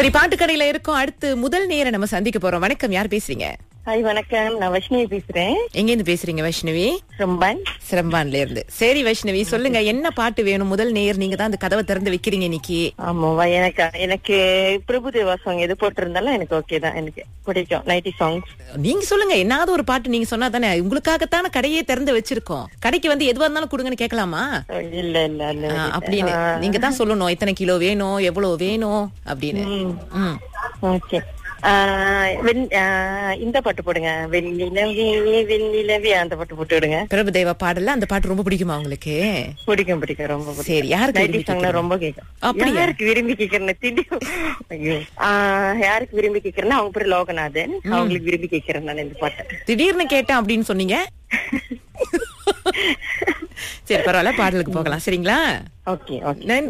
சரி பாட்டு கடையில இருக்கோம் அடுத்து முதல் நேரம் நம்ம சந்திக்க போறோம் வணக்கம் யார் பேசுறீங்க ஹாய் வணக்கம் நான் வைஷ்ணவி பேசுறேன் எங்க இருந்து பேசுறீங்க வைஷ்ணவி ரொம்பன் சிரம்பான்ல இருந்து சரி வைஷ்ணவி சொல்லுங்க என்ன பாட்டு வேணும் முதல் நேர் நீங்க தான் அந்த கதவை திறந்து வைக்கிறீங்க இன்னைக்கு ஆமாவா எனக்கு எனக்கு பிரபுதேவா சாங் எது போட்டிருந்தாலும் எனக்கு ஓகே தான் எனக்கு பிடிக்கும் நைட்டி சாங்ஸ் நீங்க சொல்லுங்க என்னாவது ஒரு பாட்டு நீங்க சொன்னா தானே உங்களுக்காகத்தானே கடையே திறந்து வச்சிருக்கோம் கடைக்கு வந்து எதுவா இருந்தாலும் கொடுங்கன்னு கேட்கலாமா இல்ல இல்ல இல்ல ஆ, அப்படின்னு நீங்க தான் சொல்லணும் எத்தனை கிலோ வேணும் எவ்வளவு வேணும் அப்படின்னு ம். ஓகே இந்த பாட்டு போடுங்க வெண்ணிலவே வெண்ணிலவே அந்த பாட்டு போட்டு விடுங்க பிரபுதேவா பாடல அந்த பாட்டு ரொம்ப பிடிக்குமா உங்களுக்கு பிடிக்கும் பிடிக்கும் ரொம்ப பிடிக்கும் சரி யாருக்கு நைட்டி விரும்பி சாங்னா ரொம்ப கேட்கும் அப்படியா? யாருக்கு விரும்பி கேக்குறேன்னு திடீர் ஐயோ. ஆ, யாருக்கு விரும்பி கேக்குறேன்னா அவங்க பேரு லோகநாதன் அவங்களுக்கு விரும்பி கேக்குறேன் நான் இந்த பாட்டை திடீர்னு கேட்டேன் அப்படின்னு சொன்னீங்க சரி பரவாயில்ல பாடலுக்கு போகலாம் சரிங்களா ஓகே ஓகே நன்றி